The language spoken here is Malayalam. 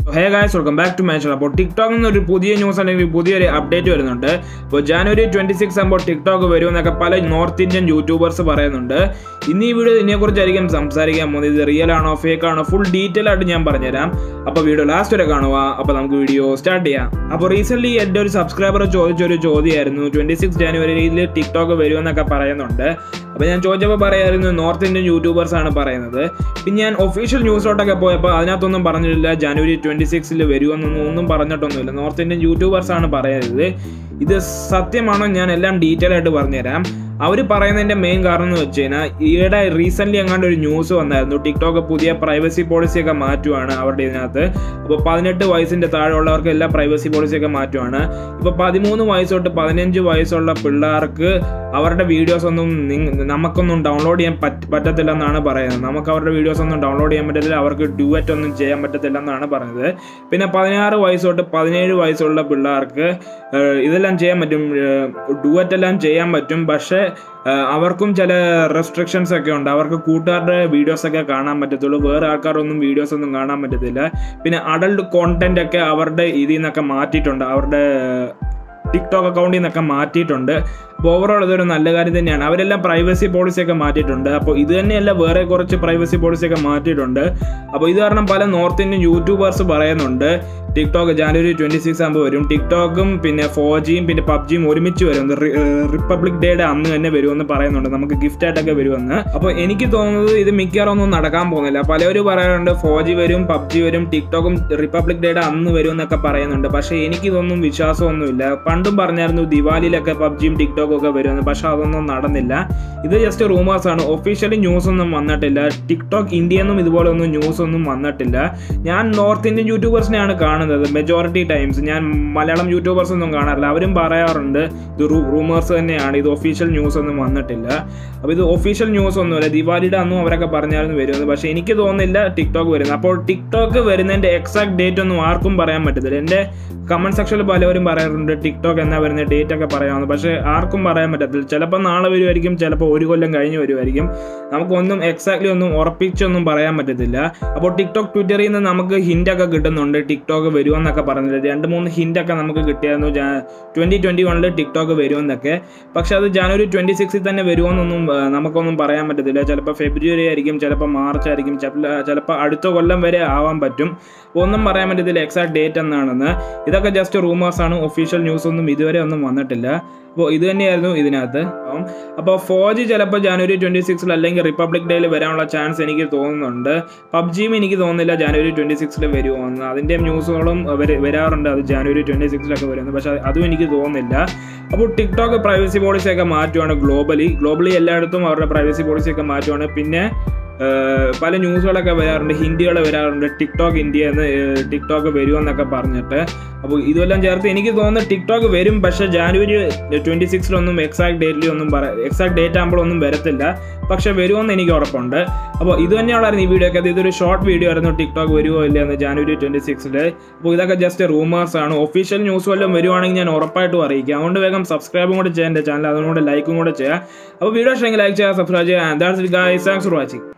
hey guys welcome back to match അപ്പോൾ ടിക്ടോക്കിൽ നിന്ന് ഒരു പുതിയ ന്യൂസ് അല്ലെങ്കിൽ പുതിയൊരു അപ്ഡേറ്റ് വരുന്നുണ്ട് ഇപ്പോൾ ജാനുവരി ട്വൻറ്റി സിക്സ് ആകുമ്പോൾ ടിക്ടോക്ക് വരുമെന്നൊക്കെ പല നോർത്ത് ഇന്ത്യൻ യൂട്യൂബേഴ്സ് പറയുന്നുണ്ട് ഇന്ന് ഈ വീഡിയോ ഇതിനെക്കുറിച്ചായിരിക്കും സംസാരിക്കാൻ പോകുന്നത് ഇത് റിയൽ ആണോ ഫേക്ക് ആണോ ഫുൾ ഡീറ്റെയിൽ ആയിട്ട് ഞാൻ പറഞ്ഞുതരാം അപ്പോൾ വീഡിയോ ലാസ്റ്റ് വരെ കാണുക അപ്പോൾ നമുക്ക് വീഡിയോ സ്റ്റാർട്ട് ചെയ്യാം അപ്പോൾ റീസെൻ്റ്ലി എൻ്റെ ഒരു സബ്സ്ക്രൈബർ ചോദിച്ചൊരു ചോദ്യമായിരുന്നു ട്വൻറ്റി സിക്സ് ജാനുവരിയിൽ ടിക്ടോക്ക് വരുമെന്നൊക്കെ പറയുന്നുണ്ട് അപ്പോൾ ഞാൻ ചോദിച്ചപ്പോൾ പറയായിരുന്നു നോർത്ത് ഇന്ത്യൻ യൂട്യൂബേഴ്സ് ആണ് പറയുന്നത് പിന്നെ ഞാൻ ഒഫീഷ്യൽ ന്യൂസിലോട്ടൊക്കെ പോയപ്പോൾ അതിനകത്തൊന്നും പറഞ്ഞിട്ടില്ല ജനുവരി ട്വൻറ്റി സിക്സിൽ വരുമെന്നൊന്നും ഒന്നും പറഞ്ഞിട്ടൊന്നുമില്ല നോർത്ത് ഇന്ത്യൻ യൂട്യൂബേഴ്സ് ആണ് പറയുന്നത് ഇത് സത്യമാണോ ഞാൻ എല്ലാം ഡീറ്റെയിൽ ആയിട്ട് പറഞ്ഞുതരാം അവർ പറയുന്നതിൻ്റെ മെയിൻ കാരണം എന്ന് വെച്ച് കഴിഞ്ഞാൽ ഈയിടെ റീസെൻ്റ്ലി അങ്ങാണ്ട് ഒരു ന്യൂസ് വന്നായിരുന്നു ടിക്ടോക്ക് പുതിയ പ്രൈവസി പോളിസിയൊക്കെ മാറ്റുവാണ് അവരുടെ ഇതിനകത്ത് അപ്പോൾ പതിനെട്ട് വയസ്സിൻ്റെ താഴെയുള്ളവർക്ക് എല്ലാ പ്രൈവസി പോളിസിയൊക്കെ മാറ്റുവാണ് ഇപ്പോൾ പതിമൂന്ന് വയസ്സ് തൊട്ട് പതിനഞ്ച് വയസ്സുള്ള പിള്ളേർക്ക് അവരുടെ വീഡിയോസ് ഒന്നും നിങ്ങ- നമുക്കൊന്നും ഡൗൺലോഡ് ചെയ്യാൻ പറ്റ പറ്റത്തില്ലെന്നാണ് പറയുന്നത് നമുക്ക് അവരുടെ വീഡിയോസ് ഒന്നും ഡൗൺലോഡ് ചെയ്യാൻ പറ്റത്തില്ല അവർക്ക് ഡ്യൂവറ്റ് ഒന്നും ചെയ്യാൻ പറ്റത്തില്ലെന്നാണ് പറയുന്നത് പിന്നെ പതിനാറ് വയസ്സ് തൊട്ട് പതിനേഴ് വയസ്സുള്ള പിള്ളേർക്ക് ഏഹ്, ഇതെല്ലാം ചെയ്യാൻ പറ്റും ഡുവറ്റ് എല്ലാം ചെയ്യാൻ പറ്റും പക്ഷേ ഏഹ്, അവർക്കും ചില റെസ്ട്രിക്ഷൻസ് ഒക്കെ ഉണ്ട് അവർക്ക് കൂട്ടുകാരുടെ വീഡിയോസ് ഒക്കെ കാണാൻ പറ്റത്തുള്ളൂ വേറെ ആൾക്കാരൊന്നും വീഡിയോസ് ഒന്നും കാണാൻ പറ്റത്തില്ല പിന്നെ അഡൾട്ട് കോണ്ടന്റ് ഒക്കെ അവരുടെ ഇതിൽ നിന്നൊക്കെ മാറ്റിയിട്ടുണ്ട് അവരുടെ ടിക്ടോക്ക് അക്കൗണ്ടിൽ നിന്നൊക്കെ മാറ്റിയിട്ടുണ്ട് അപ്പോൾ ഓവറോൾ ഇതൊരു നല്ല കാര്യം തന്നെയാണ് അവരെല്ലാം പ്രൈവസി പോളിസി ഒക്കെ മാറ്റിയിട്ടുണ്ട് അപ്പോൾ ഇത് തന്നെയല്ല വേറെ കുറച്ച് പ്രൈവസി പോളിസി ഒക്കെ മാറ്റിയിട്ടുണ്ട് അപ്പോൾ ഇത് കാരണം പല നോർത്ത് ഇന്ത്യൻ യൂട്യൂബേഴ്സ് പറയുന്നുണ്ട് ടിക്ടോക്ക് ജാനുവരി ട്വൻറ്റി സിക്സ് ആകുമ്പോൾ വരും ടിക്ടോക്കും പിന്നെ ഫോർ ജിയും പിന്നെ പബ്ജിയും ഒരുമിച്ച് വരും ഇത് റി- ഏഹ് റിപ്പബ്ലിക് ഡേയുടെ അന്ന് തന്നെ വരുമെന്ന് പറയുന്നുണ്ട് നമുക്ക് ഗിഫ്റ്റ് ആയിട്ടൊക്കെ വരുമെന്ന് അപ്പോൾ എനിക്ക് തോന്നുന്നത് ഇത് മിക്കവാറും ഒന്നും നടക്കാൻ പോകുന്നില്ല പലരും പറയാറുണ്ട് ഫോർ ജി വരും പബ്ജി വരും ടിക്ടോക്കും റിപ്പബ്ലിക് ഡേയുടെ അന്ന് വരും എന്നൊക്കെ പറയുന്നുണ്ട് പക്ഷേ എനിക്കിതൊന്നും വിശ്വാസമൊന്നുമില്ല പണ്ടും പറഞ്ഞായിരുന്നു ദിവാലിയിലൊക്കെ പബ്ജിയും ടിക്ടോക്കും ഒക്കെ വരുമെന്ന് പക്ഷെ അതൊന്നും നടന്നില്ല ഇത് ജസ്റ്റ് റൂമേഴ്സ് ആണ് ഒഫീഷ്യലി ന്യൂസ് ഒന്നും വന്നിട്ടില്ല ടിക്ടോക്ക് ഇന്ത്യന്നും ഇതുപോലെ ഒന്നും ന്യൂസ് ഒന്നും വന്നിട്ടില്ല ഞാൻ നോർത്ത് ഇന്ത്യൻ യൂട്യൂബേഴ്സിനെയാണ് കാണുന്നത് മെജോറിറ്റി ടൈംസ് ഞാൻ മലയാളം യൂട്യൂബേഴ്സ് ഒന്നും കാണാറില്ല അവരും പറയാറുണ്ട് ഇത് റൂമേഴ്സ് തന്നെയാണ് ഇത് ഒഫീഷ്യൽ ന്യൂസ് ഒന്നും വന്നിട്ടില്ല അപ്പോൾ ഇത് ഒഫീഷ്യൽ ന്യൂസ് ഒന്നുമില്ല ദിവാലിയുടെ അന്നും അവരൊക്കെ പറഞ്ഞായിരുന്നു വരുമെന്ന് പക്ഷേ എനിക്ക് തോന്നുന്നില്ല ടിക്ടോക്ക് വരുന്നത് അപ്പോൾ ടിക്ടോക്ക് വരുന്നതിൻ്റെ എക്സാക്ട് ഡേറ്റ് ഒന്നും ആർക്കും പറയാൻ പറ്റത്തില്ല എൻ്റെ കമൻറ്റ് സെക്ഷനിൽ പലവരും പറയാറുണ്ട് ടിക്ടോക്ക് എന്നാ വരുന്ന ഡേറ്റ് ഒക്കെ പറയാമെന്ന് പക്ഷേ ആർക്കും പറയാൻ പറ്റത്തില്ല ചിലപ്പോൾ നാളെ വരുമായിരിക്കും ചിലപ്പോൾ ഒരു കൊല്ലം കഴിഞ്ഞ് വരുമായിരിക്കും നമുക്കൊന്നും എക്സാക്ട്ലി ഒന്നും ഉറപ്പിച്ചൊന്നും പറയാൻ പറ്റത്തില്ല അപ്പോൾ ടിക്ടോക്ക് ട്വിറ്ററിൽ നിന്ന് നമുക്ക് ഹിൻ്റൊക്കെ കിട്ടുന്നുണ്ട് ടിക്ടോക്ക് വരുമെന്നൊക്കെ പറഞ്ഞിട്ട് രണ്ട് മൂന്ന് ഹിൻ്റൊക്കെ നമുക്ക് കിട്ടിയായിരുന്നു ട്വൻറ്റി ട്വൻറ്റി വണ്ണിൽ ടിക്ടോക്ക് വരുമെന്നൊക്കെ പക്ഷെ അത് ജനുവരി ട്വൻറ്റി സിക്സിൽ തന്നെ വരുമെന്നൊന്നും ആ, നമുക്കൊന്നും പറയാൻ പറ്റത്തില്ല ചിലപ്പോൾ ഫെബ്രുവരി ആയിരിക്കും ചിലപ്പോൾ മാർച്ച് ആയിരിക്കും ചിലപ്പോൾ അടുത്ത കൊല്ലം വരെ ആവാൻ പറ്റും ഒന്നും പറയാൻ പറ്റത്തില്ല എക്സാക്ട് ഡേറ്റ് എന്നാണെന്ന് ഇതൊക്കെ ജസ്റ്റ് റൂമേഴ്സാണ് ഒഫീഷ്യൽ ന്യൂസ് ഒന്നും ഇതുവരെ ഒന്നും വന്നിട്ടില്ല അപ്പോൾ ഇത് തന്നെയായിരുന്നു ഇതിനകത്ത് അപ്പം അപ്പോൾ ഫോർ ജി ചിലപ്പോൾ ജനുവരി ട്വൻറ്റി സിക്സിൽ അല്ലെങ്കിൽ റിപ്പബ്ലിക് ഡേയിൽ വരാനുള്ള ചാൻസ് എനിക്ക് തോന്നുന്നുണ്ട് പബ്ജിയും എനിക്ക് തോന്നുന്നില്ല ജനുവരി ട്വൻറ്റി സിക്സിൽ വരുമെന്ന് അതിൻ്റെ ന്യൂസുകളും വര- വരാറുണ്ട് അത് ജനുവരി ട്വൻറ്റി സിക്സിലൊക്കെ വരുന്നത് പക്ഷേ അതും എനിക്ക് തോന്നുന്നില്ല അപ്പോൾ ടിക്ടോക്ക് പ്രൈവസി പോളിസി ഒക്കെ മാറ്റുവാണ് ഗ്ലോബലി ഗ്ലോബലി എല്ലായിടത്തും അവരുടെ പ്രൈവസി പോളിസി ഒക്കെ മാറ്റുവാണ് പിന്നെ ഏഹ് പല ന്യൂസുകളൊക്കെ വരാറുണ്ട് ഹിന്ദികൾ വരാറുണ്ട് ടിക്ടോക്ക് ഇന്ത്യ എന്ന് ഏഹ് ടിക്ടോക്ക് വരുമെന്നൊക്കെ പറഞ്ഞിട്ട് അപ്പോൾ ഇതെല്ലാം ചേർത്ത് എനിക്ക് തോന്നുന്നു ടിക്ടോക്ക് വരും പക്ഷേ ജാനുവരി ട്വൻറ്റി സിക്സിലൊന്നും എക്സാക്ട് ഡേറ്റിലൊന്നും പറ എക്സാക്ട് ഡേറ്റ് ആകുമ്പോഴൊന്നും വരത്തില്ല പക്ഷേ വരുമെന്ന് എനിക്ക് ഉറപ്പുണ്ട് അപ്പോൾ ഇത് തന്നെയുള്ളായിരുന്നു ഈ വീഡിയോ ഒക്കെ ഇതൊരു ഷോർട്ട് വീഡിയോ ആയിരുന്നു ടിക്ടോക്ക് വരുമോ ഇല്ല എന്ന് ജാനുവരി ട്വൻറ്റി സിക്സിൽ അപ്പോൾ ഇതൊക്കെ ജസ്റ്റ് റൂമേഴ്സ് ആണ് ഒഫീഷ്യൽ ന്യൂസ് വല്ലതും വരുവാണെങ്കിൽ ഞാൻ ഉറപ്പായിട്ടും അറിയിക്കാം അതുകൊണ്ട് വേഗം സബ്സ്ക്രൈബും കൂടെ ചെയ്യാൻ എൻ്റെ ചാനൽ അതുകൊണ്ട് ലൈക്കും കൂടെ ചെയ്യുക അപ്പോൾ വീഡിയോ ഇഷ്ടമെങ്കിൽ ലൈക്ക് ചെയ്യുക സബ്സ്ക്രൈബ് ചെയ്യുക that's guys thanks for watching